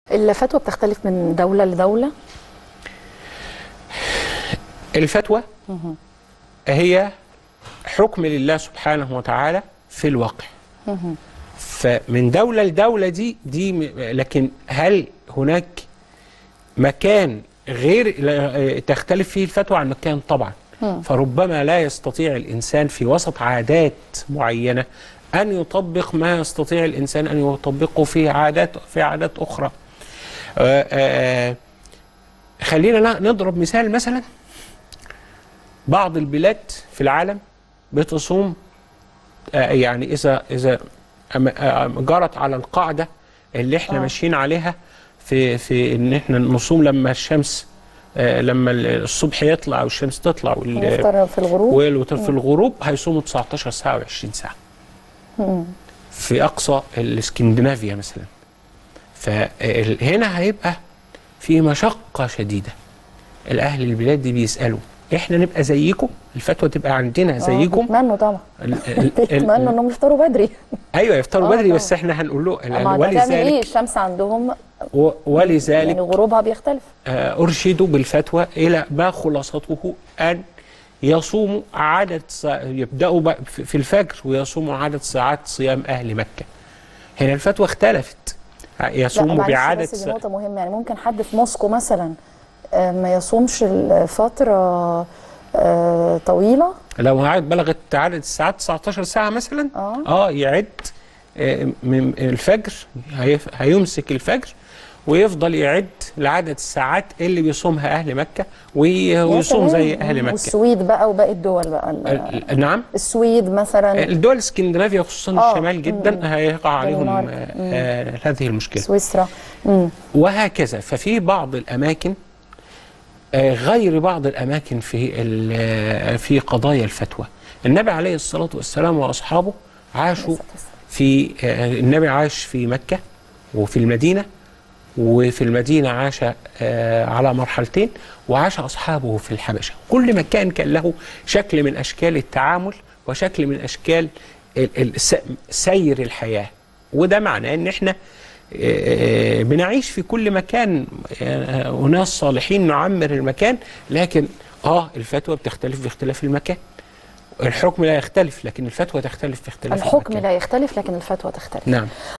الفتوى بتختلف من دولة لدولة الفتوى هي حكم لله سبحانه وتعالى في الواقع فمن دولة لدولة دي دي م- لكن هل هناك مكان غير لا- تختلف فيه الفتوى عن مكان طبعا فربما لا يستطيع الإنسان في وسط عادات معينة أن يطبق ما يستطيع الإنسان أن يطبقه في عادات في عادات أخرى آه، آه، خلينا ن- نضرب مثال مثلا بعض البلاد في العالم بتصوم آه، يعني اذا اذا أم- آه، جرت على القاعده اللي احنا آه. ماشيين عليها في في ان احنا نصوم لما الشمس آه، لما ال- الصبح يطلع والشمس تطلع وال- نفطر في الغروب والوتر في الغروب هيصوموا 19 ساعه و20 ساعه في اقصى الاسكندنافيا مثلا فهنا هيبقى في مشقه شديده الاهل البلاد دي بيسالوا احنا نبقى زيكم الفتوى تبقى عندنا آه، زيكم بيتمنوا طبعا ال- ال- ال- بيتمنوا انهم يفطروا بدري ايوه يفطروا آه، بدري طبعا. بس احنا هنقول له ال- اما هتعمل ايه ولذلك الشمس عندهم و- ولذلك يعني غروبها بيختلف آه، أرشدوا بالفتوى إلى ما خلاصته أن يصوموا عدد سا... يبدأوا بقى في في الفجر ويصوموا عدد ساعات صيام أهل مكة هنا الفتوى اختلفت لا يصوموا معلش بعدد بس دي سا... نقطة مهمة يعني ممكن حد في موسكو مثلا آه، ما يصومش الفترة آه، طويلة لو عدد بلغت عدد الساعات 19 ساعة مثلا اه اه يعد آه، من الفجر هيف... هيمسك الفجر ويفضل يعد لعدد الساعات اللي بيصومها أهل مكة وي... يا ويصوم زي سلام. أهل مكة والسويد بقى وباقي الدول بقى ال- ال- نعم السويد مثلا الدول الاسكندنافية خصوصا آه، الشمال جدا هيقع عليهم دنمارك، آه، آه، هذه المشكلة سويسرا مم. وهكذا ففي بعض الأماكن آه، غير بعض الأماكن في ال- آه، في قضايا الفتوى النبي عليه الصلاة والسلام وأصحابه عاشوا في آه، النبي عاش في مكة وفي المدينة وفي المدينة عاش آه، على مرحلتين وعاش أصحابه في الحبشة كل مكان كان له شكل من أشكال التعامل وشكل من أشكال ال- ال- س- سير الحياة وده معناه ان احنا آه، بنعيش في كل مكان آه، وناس صالحين نعمر المكان لكن اه الفتوى بتختلف باختلاف المكان الحكم لا يختلف لكن الفتوى تختلف باختلاف الحكم المكان لا يختلف لكن الفتوى تختلف نعم